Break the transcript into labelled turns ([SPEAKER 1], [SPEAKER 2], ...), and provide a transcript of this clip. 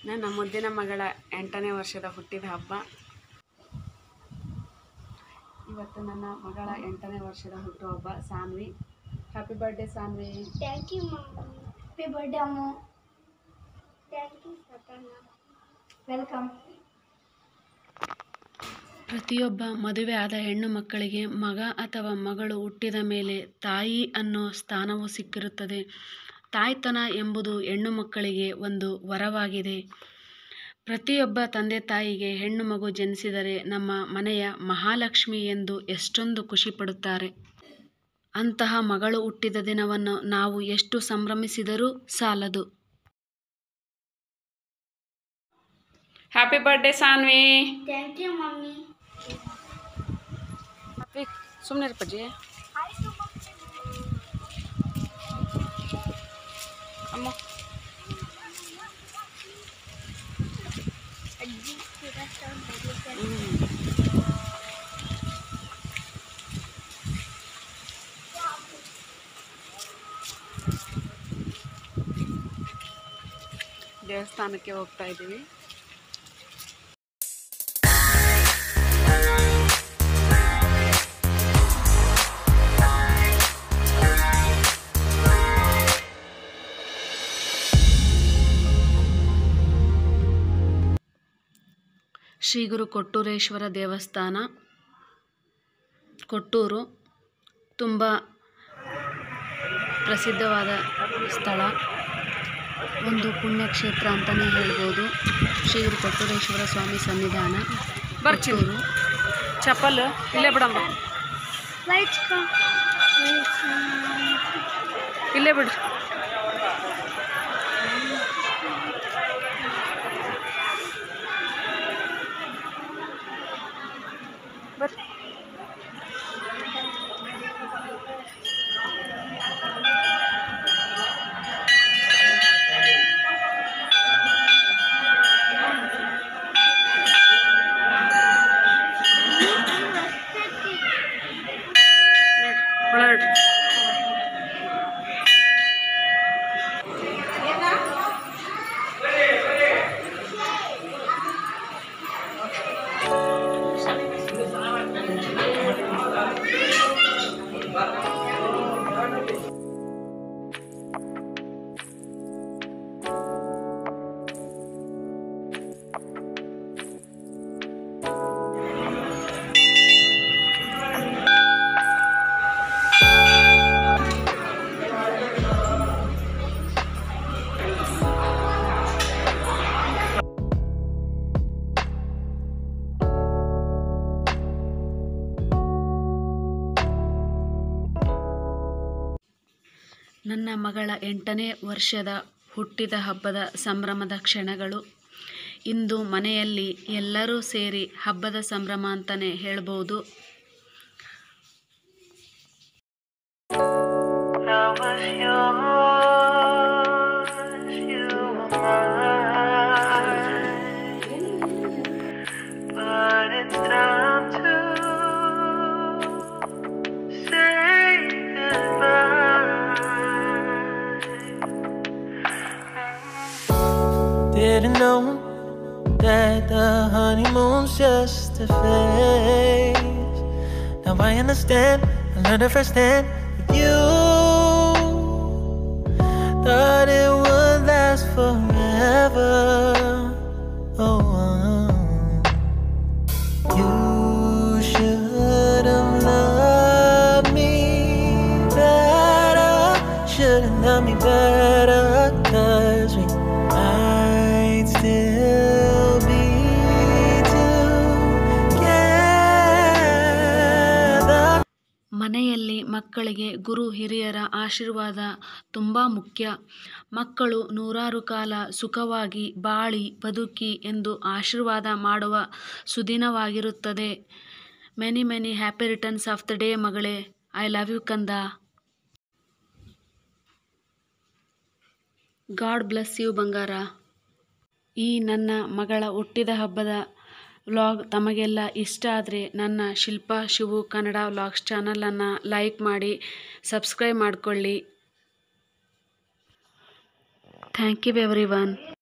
[SPEAKER 1] ನನ್ನ ಮುದ್ದಿನ ಮಗಳ ಎಂಟನೇ ವರ್ಷದ ಹುಟ್ಟಿದ ಹಬ್ಬ ಇವತ್ತು ನನ್ನ ಮಗಳ ಎಂಟನೇ ವರ್ಷದ ಹುಟ್ಟುಹಬ್ಬ Sanvi happy birthday Sanvi
[SPEAKER 2] thank you mummy happy birthday ಅಮ್ಮ ಥ್ಯಾಂಕ್ ಯು ಸತನ ವೆಲ್ಕಮ್
[SPEAKER 1] ಪ್ರತಿಯೊಬ್ಬ ಮದುವೆ ಆದ ಹೆಣ್ಣು ಮಕ್ಕಳಿಗೆ ಮಗ ಅಥವಾ ಮಗಳು ಹುಟ್ಟಿದ ಮೇಲೆ ತಾಯಿ ಅನ್ನೋ ಸ್ಥಾನವು ಸಿಕ್ಕಿರುತ್ತದೆ ತಾಯ್ತನ ಎಂಬುದು ಹೆಣ್ಣು ಮಕ್ಕಳಿಗೆ ಒಂದು ವರವಾಗಿದೆ ಪ್ರತಿಯೊಬ್ಬ ತಂದೆ ತಾಯಿಗೆ ಹೆಣ್ಣು ಮಗು ಜನಿಸಿದರೆ ನಮ್ಮ ಮನೆಯ ಮಹಾಲಕ್ಷ್ಮಿ ಎಂದು ಎಷ್ಟೊಂದು ಖುಷಿ ಪಡುತ್ತಾರೆ ಅಂತಹ ಮಗಳು ಹುಟ್ಟಿದ ದಿನವನ್ನು ನಾವು ಎಷ್ಟು ಸಂಭ್ರಮಿಸಿದರೂ ಸಾಲದು happy birthday Sanvi
[SPEAKER 2] thank you mummy
[SPEAKER 1] ಸುಮ್ಮನೆ ಪಜ್ಜಿ ಅಮ್ಮ
[SPEAKER 2] ಅಜ್ಜಿ ಸ್ಥಿರ
[SPEAKER 1] ದೇವಸ್ಥಾನಕ್ಕೆ ಹೋಗ್ತಾ ಇದ್ದೀವಿ ಶ್ರೀ ಗುರು ಕೊಟ್ಟೂರೇಶ್ವರ ದೇವಸ್ಥಾನ ಕೊಟ್ಟೂರು ತುಂಬ ಪ್ರಸಿದ್ಧವಾದ ಸ್ಥಳ ಒಂದು ಪುಣ್ಯಕ್ಷೇತ್ರ ಅಂತಲೇ ಹೇಳ್ಬೋದು ಶ್ರೀ ಗುರು ಕೊಟ್ಟೂರೇಶ್ವರ ಸ್ವಾಮಿ ಸನ್ನಿಧಾನ ಕೊಟ್ಟೂರು ಚಪ್ಪಲ್ ಇಲ್ಲೇ ಬಿಡಮ್ಮ
[SPEAKER 2] ಲೈಟ್ಸ್ ಕಮ್
[SPEAKER 1] ಇಲ್ಲೇ ಬಿಡ್ರಿ ಬರ್ರಿ ಒಳಗಡೆ ನನ್ನ ಮಗಳ ಎಂಟನೇ ವರ್ಷದ ಹುಟ್ಟಿದ ಹಬ್ಬದ ಸಂಭ್ರಮದ ಕ್ಷಣಗಳು ಇಂದು ಮನೆಯಲ್ಲಿ ಎಲ್ಲರೂ ಸೇರಿ ಹಬ್ಬದ ಸಂಭ್ರಮ ಅಂತಲೇ ಹೇಳ್ಬೋದು
[SPEAKER 3] I was yours, you were mine. But it's time to say goodbye. Didn't know that the honeymoon's just a phase. Now I understand, I learned it firsthand with you. Thought it would last forever. Oh, you should have loved me better. Should have loved me better. Cause we might still be together.
[SPEAKER 1] ಮನೆಯಲ್ಲಿ ಮಕ್ಕಳಿಗೆ ಗುರು ಹಿರಿಯರ ಆಶೀರ್ವಾದ ತುಂಬ ಮುಖ್ಯ ಮಕ್ಕಳು ನೂರಾರು ಕಾಲ ಸುಖವಾಗಿ ಬಾಳಿ ಬದುಕಿ ಎಂದು ಆಶೀರ್ವಾದ ಮಾಡುವ ಸುದಿನವಾಗಿರುತ್ತದೆ many many happy returns of the day ಮಗಳೇ ಐ ಲವ್ ಯು ಕಂದ ಗಾಡ್ ಬ್ಲೆಸ್ ಯು ಬಂಗಾರ ಈ ನನ್ನ ಮಗಳ ಹುಟ್ಟಿದ ಹಬ್ಬದ ವ್ಲಾಗ್ ತಮಗೆಲ್ಲ ಇಷ್ಟ ಆದರೆ ನನ್ನ ಶಿಲ್ಪಾ ಶಿವು ಕನ್ನಡ ವ್ಲಾಗ್ಸ್ ಚಾನಲನ್ನು ಲೈಕ್ ಮಾಡಿ ಸಬ್ಸ್ಕ್ರೈಬ್ ಮಾಡಿಕೊಳ್ಳಿ ಥ್ಯಾಂಕ್ ಯು ಎವ್ರಿ ಒನ್